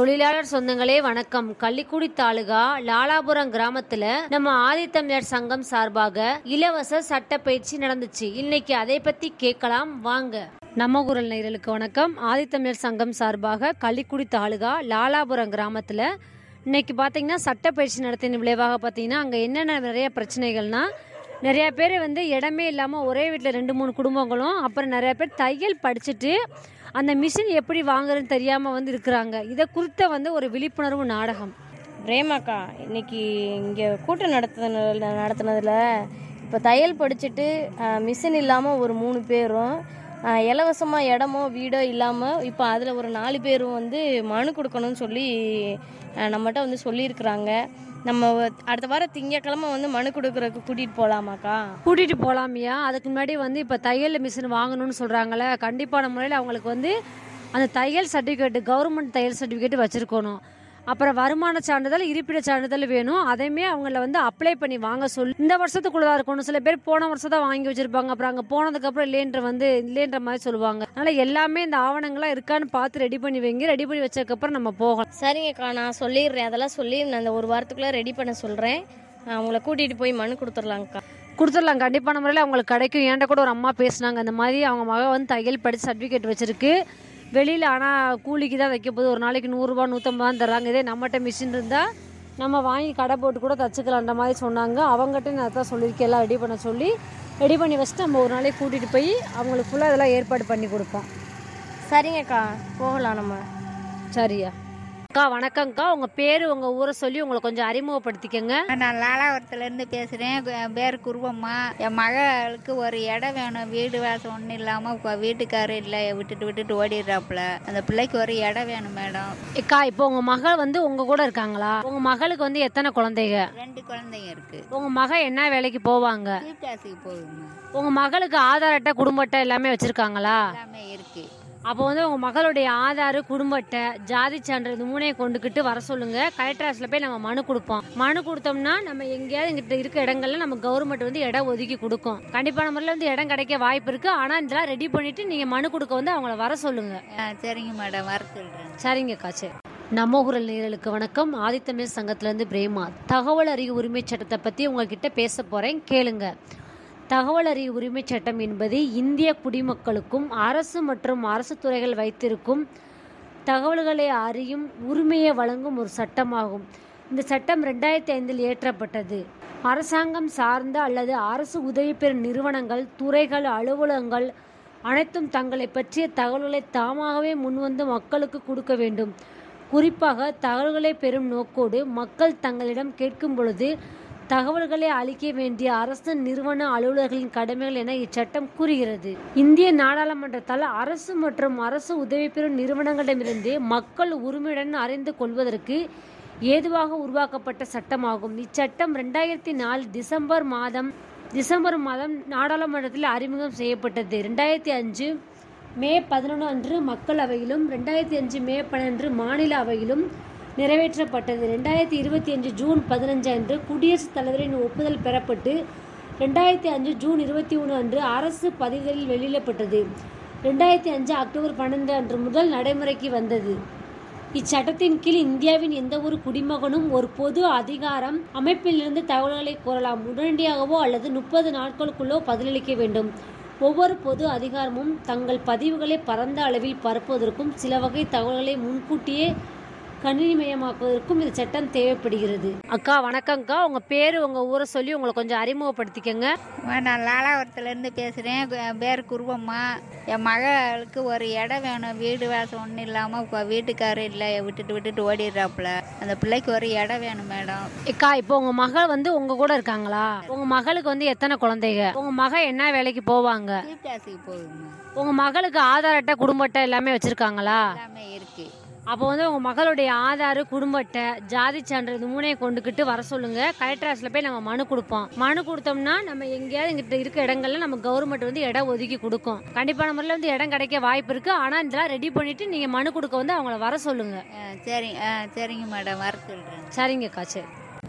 தொழிலாளர் சொந்தங்களே வணக்கம் கள்ளிக்குடி தாலுகா லாலாபுரம் கிராமத்துல நம்ம ஆதித்தமிழர் சங்கம் சார்பாக இலவச சட்ட பயிற்சி நடந்துச்சு இன்னைக்கு அதை பத்தி கேட்கலாம் வாங்க நம்ம குரல் நேயர்களுக்கு வணக்கம் ஆதித்தமிழர் சங்கம் சார்பாக கள்ளிக்குடி தாலுகா லாலாபுரம் கிராமத்துல இன்னைக்கு பார்த்தீங்கன்னா சட்ட பயிற்சி நடத்தின விளைவாக பார்த்தீங்கன்னா அங்கே என்னென்ன நிறைய பிரச்சனைகள்னா நிறைய பேர் வந்து இடமே இல்லாமல் ஒரே வீட்டில் ரெண்டு மூணு குடும்பங்களும் அப்புறம் நிறைய பேர் தையல் படிச்சுட்டு அந்த மிஷின் எப்படி வாங்குறதுன்னு தெரியாமல் வந்து இருக்கிறாங்க இதை குறித்த வந்து ஒரு விழிப்புணர்வு நாடகம் பிரேமாக்கா இன்னைக்கு இங்கே கூட்டம் நடத்துனதுல நடத்துனதில் இப்போ தையல் படிச்சுட்டு மிஷின் இல்லாமல் ஒரு மூணு பேரும் இலவசமாக இடமோ வீடோ இல்லாமல் இப்போ அதில் ஒரு நாலு பேரும் வந்து மனு கொடுக்கணும்னு சொல்லி அஹ், நம்மகிட்ட வந்து சொல்லியிருக்கிறாங்க நம்ம அடுத்த வாரம் திங்கக்கிழமை வந்து மனு கொடுக்குறதுக்கு கூட்டிகிட்டு போகலாமாக்கா கூட்டிகிட்டு போகலாமியா அதுக்கு முன்னாடி வந்து இப்போ தையல் மிஷின் வாங்கணும்னு சொல்கிறாங்களே கண்டிப்பான முறையில் அவங்களுக்கு வந்து அந்த தையல் சர்டிஃபிகேட் கவர்மெண்ட் தையல் சர்டிஃபிகேட் வச்சுருக்கணும் அப்புறம் வருமான சான்றிதழ் இருப்பிட சான்றிதழ் வேணும் அதையுமே அவங்கள வந்து அப்ளை பண்ணி வாங்க சொல்லி இந்த வருஷத்துக்குள்ள தான் இருக்கணும் சில பேர் போன வருஷம் தான் வாங்கி வச்சிருப்பாங்க அப்புறம் அங்கே போனதுக்கப்புறம் இல்லைன்ற வந்து இல்லைன்ற மாதிரி சொல்லுவாங்க அதனால எல்லாமே இந்த ஆவணங்கள்லாம் இருக்கான்னு பார்த்து ரெடி பண்ணி வைங்க ரெடி பண்ணி வச்சதுக்கப்புறம் நம்ம போகலாம் சரிங்கக்கா நான் சொல்லிடுறேன் அதெல்லாம் சொல்லி நான் அந்த ஒரு வாரத்துக்குள்ளே ரெடி பண்ண சொல்கிறேன் அவங்கள கூட்டிகிட்டு போய் மனு கொடுத்துர்லாங்க்கா கொடுத்துடலாம் கண்டிப்பான முறையில் அவங்களுக்கு கிடைக்கும் என்கிட்ட கூட ஒரு அம்மா பேசுனாங்க அந்த மாதிரி அவங்க மக வந்து தையல் படித்து சர்டிஃபிகேட் வச்சிருக்கு வெளியில் ஆனால் கூலிக்கு தான் வைக்க போது ஒரு நாளைக்கு நூறுரூவா நூற்றம்பது தர்றாங்க இதே நம்மகிட்ட மிஷின் இருந்தால் நம்ம வாங்கி கடை போட்டு கூட தச்சுக்கலான்ற மாதிரி சொன்னாங்க அவங்ககிட்ட நான் தான் சொல்லியிருக்கேன் எல்லாம் ரெடி பண்ண சொல்லி ரெடி பண்ணி வச்சுட்டு நம்ம ஒரு நாளைக்கு கூட்டிகிட்டு போய் அவங்களுக்கு ஃபுல்லாக இதெல்லாம் ஏற்பாடு பண்ணி கொடுப்போம் சரிங்கக்கா போகலாம் நம்ம சரியா அக்கா வணக்கம்க்கா உங்கள் பேர் உங்கள் ஊரை சொல்லி உங்களை கொஞ்சம் அறிமுகப்படுத்திக்கங்க நான் லாலாவரத்துலேருந்து பேசுகிறேன் என் பேர் குருவம்மா என் மகளுக்கு ஒரு இடம் வேணும் வீடு வாசம் ஒன்றும் இல்லாமல் இப்போ வீட்டுக்காரர் இல்லை விட்டுட்டு விட்டுட்டு ஓடிடுறாப்புல அந்த பிள்ளைக்கு ஒரு இடம் வேணும் மேடம் அக்கா இப்போ உங்கள் மகள் வந்து உங்கள் கூட இருக்காங்களா உங்கள் மகளுக்கு வந்து எத்தனை குழந்தைங்க ரெண்டு குழந்தைங்க இருக்கு உங்க மக என்ன வேலைக்கு போவாங்க சீப்காசுக்கு போகுதுங்க உங்க மகளுக்கு ஆதார் அட்டை குடும்ப அட்டை எல்லாமே வச்சிருக்காங்களா எல்லாமே இருக்கு அப்போ வந்து உங்க மகளுடைய ஆதார் குடும்ப அட்டை ஜாதி சான்று இது மூணையும் கொண்டுக்கிட்டு வர சொல்லுங்க கலெக்டர் ஆஃபீஸ்ல போய் நம்ம மனு கொடுப்போம் மனு கொடுத்தோம்னா நம்ம எங்கேயாவது இங்கிட்ட இருக்க இடங்கள்ல நம்ம கவர்மெண்ட் வந்து இடம் ஒதுக்கி கொடுக்கும் கண்டிப்பான முறையில் வந்து இடம் கிடைக்க வாய்ப்பு இருக்கு ஆனா இதெல்லாம் ரெடி பண்ணிட்டு நீங்க மனு கொடுக்க வந்து அவங்கள வர சொல்லுங்க ஆ, சரிங்க மேடம் வர சொல்கிறேன் சரிங்க காச்சு நம்ம குரல் நேயர்களுக்கு வணக்கம் ஆதித்தமிழ் சங்கத்திலேருந்து பிரேமா தகவல் அறிவு உரிமை சட்டத்தை பற்றி உங்ககிட்ட பேச போகிறேன் கேளுங்க தகவல் அறிவு உரிமை சட்டம் என்பது இந்திய குடிமக்களுக்கும் அரசு மற்றும் அரசு துறைகள் வைத்திருக்கும் தகவல்களை அறியும் உரிமையை வழங்கும் ஒரு சட்டமாகும் இந்த சட்டம் ரெண்டாயிரத்தி ஐந்தில் இயற்றப்பட்டது அரசாங்கம் சார்ந்த அல்லது அரசு உதவி பெறும் நிறுவனங்கள் துறைகள் அலுவலகங்கள் அனைத்தும் தங்களை பற்றிய தகவல்களை தாமாகவே முன்வந்து மக்களுக்கு கொடுக்க வேண்டும் குறிப்பாக தகவல்களை பெறும் நோக்கோடு மக்கள் தங்களிடம் கேட்கும் பொழுது தகவல்களை அளிக்க வேண்டிய அரசு நிறுவன அலுவலர்களின் கடமைகள் என இச்சட்டம் கூறுகிறது இந்திய நாடாளுமன்றத்தால் அரசு மற்றும் அரசு உதவி பெறும் நிறுவனங்களிடமிருந்து மக்கள் உரிமையுடன் அறிந்து கொள்வதற்கு ஏதுவாக உருவாக்கப்பட்ட சட்டமாகும் இச்சட்டம் ரெண்டாயிரத்தி நாலு டிசம்பர் மாதம் டிசம்பர் மாதம் நாடாளுமன்றத்தில் அறிமுகம் செய்யப்பட்டது ரெண்டாயிரத்தி அஞ்சு மே பதினொன்று அன்று மக்களவையிலும் ரெண்டாயிரத்தி அஞ்சு மே பன்னெண்டு மாநில அவையிலும் நிறைவேற்றப்பட்டது ரெண்டாயிரத்தி இருபத்தி அஞ்சு ஜூன் பதினஞ்சு அன்று குடியரசுத் தலைவரின் ஒப்புதல் பெறப்பட்டு ரெண்டாயிரத்தி அஞ்சு ஜூன் இருபத்தி ஒன்று அன்று அரசு பதிவுகளில் வெளியிடப்பட்டது ரெண்டாயிரத்தி அஞ்சு அக்டோபர் பன்னெண்டு அன்று முதல் நடைமுறைக்கு வந்தது இச்சட்டத்தின் கீழ் இந்தியாவின் எந்த ஒரு குடிமகனும் ஒரு பொது அதிகாரம் அமைப்பிலிருந்து தகவல்களை கோரலாம் உடனடியாகவோ அல்லது முப்பது நாட்களுக்குள்ளோ பதிலளிக்க வேண்டும் ஒவ்வொரு பொது அதிகாரமும் தங்கள் பதிவுகளை பரந்த அளவில் பரப்புவதற்கும் சில வகை தகவல்களை முன்கூட்டியே கணினிமயமாக்குவதற்கும் இந்த சட்டம் தேவைப்படுகிறது அக்கா வணக்கம்க்கா உங்க பேரு உங்க ஊரை சொல்லி உங்களை கொஞ்சம் அறிமுகப்படுத்திக்கங்க நான் லாலாவரத்துலேருந்து பேசுகிறேன் என் பேர் குருவம்மா என் மகளுக்கு ஒரு இடம் வேணும் வீடு வாசம் ஒன்றும் இல்லாமல் இப்போ வீட்டுக்காரர் இல்லை விட்டுட்டு விட்டுட்டு ஓடிடுறாப்புல அந்த பிள்ளைக்கு ஒரு இடம் வேணும் மேடம் அக்கா இப்போ உங்க மகள் வந்து உங்க கூட இருக்காங்களா உங்க மகளுக்கு வந்து எத்தனை குழந்தைங்க உங்க மக என்ன வேலைக்கு போவாங்க சீப்காசுக்கு போகுதுங்க உங்க மகளுக்கு ஆதார் அட்டை குடும்ப அட்டை எல்லாமே வச்சிருக்காங்களா எல்லாமே இருக்கு அப்போ வந்து உங்க மகளுடைய ஆதார் குடும்ப அட்டை ஜாதி சான்று இது மூணையும் கொண்டுக்கிட்டு வர சொல்லுங்க கலெக்டர் ஆஃபீஸ்ல போய் நம்ம மனு கொடுப்போம் மனு கொடுத்தோம்னா நம்ம எங்கேயாவது இங்கிட்ட இருக்க இடங்கள்ல நம்ம கவர்மெண்ட் வந்து இடம் ஒதுக்கி கொடுக்கும் கண்டிப்பான முறையில் வந்து இடம் கிடைக்க வாய்ப்பு இருக்கு ஆனா இதெல்லாம் ரெடி பண்ணிட்டு நீங்க மனு கொடுக்க வந்து அவங்கள வர சொல்லுங்க ஆ, சரி ஆ சரிங்க மேடம் வர சொல்கிறேன் சரிங்க காச்சு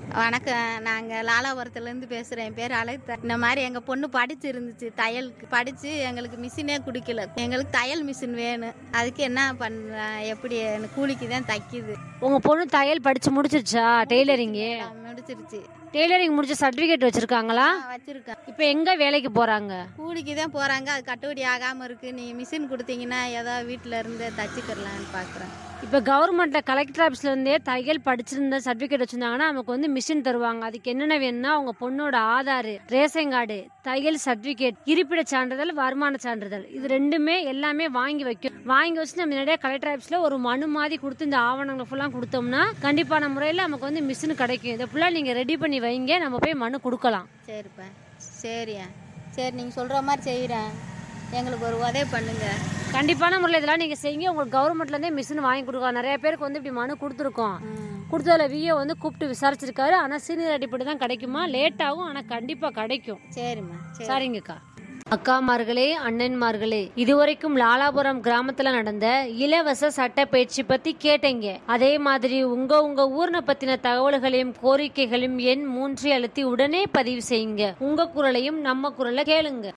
வணக்கம் நாங்கள் லாலாபுரத்துலேருந்து பேசுகிறேன் என் பேர் அழைத்த இந்த மாதிரி எங்கள் பொண்ணு படிச்சு இருந்துச்சு தையலுக்கு படித்து எங்களுக்கு மிஷினே குடிக்கல எங்களுக்கு தையல் மிஷின் வேணும் அதுக்கு என்ன பண்ண எப்படி எனக்கு கூலிக்கு தான் தைக்குது உங்க பொண்ணு தையல் படிச்சு முடிச்சிருச்சா டெய்லரிங்கு முடிச்சிருச்சு டெய்லரிங் முடிச்ச சர்டிபிகேட் வச்சிருக்காங்களா வச்சுருக்கேன் இப்போ எங்க வேலைக்கு போறாங்க கூலிக்கு தான் போகிறாங்க அது கட்டுப்படி ஆகாமல் இருக்குது நீ மிஷின் கொடுத்தீங்கன்னா ஏதோ வீட்டில் இருந்து தச்சுக்கிறலான்னு பார்க்குறேன் இப்போ கவர்மெண்ட்ல கலெக்டர் ஆஃபீஸ்ல இருந்தே தையல் படிச்சிருந்த சர்டிபிகேட் வச்சிருந்தாங்கன்னா நமக்கு வந்து மிஷின் தருவாங்க அதுக்கு என்னென்ன வேணும்னா உங்க பொண்ணோட ஆதார் ரேஷன் கார்டு தையல் சர்டிபிகேட் இருப்பிட சான்றிதழ் வருமான சான்றிதழ் இது ரெண்டுமே எல்லாமே வாங்கி வைக்கும் வாங்கி வச்சு நம்ம முன்னாடியே கலெக்டர் ஆஃபீஸ்ல ஒரு மனு மாதிரி கொடுத்து இந்த ஆவணங்களை ஃபுல்லாக கொடுத்தோம்னா கண்டிப்பான முறையில் நமக்கு வந்து மிஷின் கிடைக்கும் இதை ஃபுல்லாக நீங்கள் ரெடி பண்ணி வைங்க நம்ம போய் மனு கொடுக்கலாம் சரிப்பா சரியா சரி நீங்கள் சொல்கிற மாதிரி செய்கிறேன் எங்களுக்கு ஒரு உதவி பண்ணுங்க கண்டிப்பான முறையில் இதெல்லாம் நீங்கள் செய்யுங்க உங்களுக்கு கவர்மெண்ட்லேருந்தே மிஷின் வாங்கி கொடுக்கலாம் நிறைய பேருக்கு வந்து இப்படி மனு கொடுத்துருக்கோம் கொடுத்ததில் விஏ வந்து கூப்பிட்டு விசாரிச்சிருக்காரு ஆனால் சீனியர் அடிப்படை தான் கிடைக்குமா லேட் ஆகும் ஆனால் கண்டிப்பாக கிடைக்கும் சரிம்மா சரி சரிங்கக்கா அக்காமார்களே அண்ணன்மார்களே இதுவரைக்கும் லாலாபுரம் கிராமத்துல நடந்த இலவச சட்ட பயிற்சி பத்தி கேட்டீங்க அதே மாதிரி உங்க உங்க ஊர்ன பத்தின தகவல்களையும் கோரிக்கைகளையும் எண் மூன்றை அழுத்தி உடனே பதிவு செய்யுங்க உங்க குரலையும் நம்ம குரலை கேளுங்க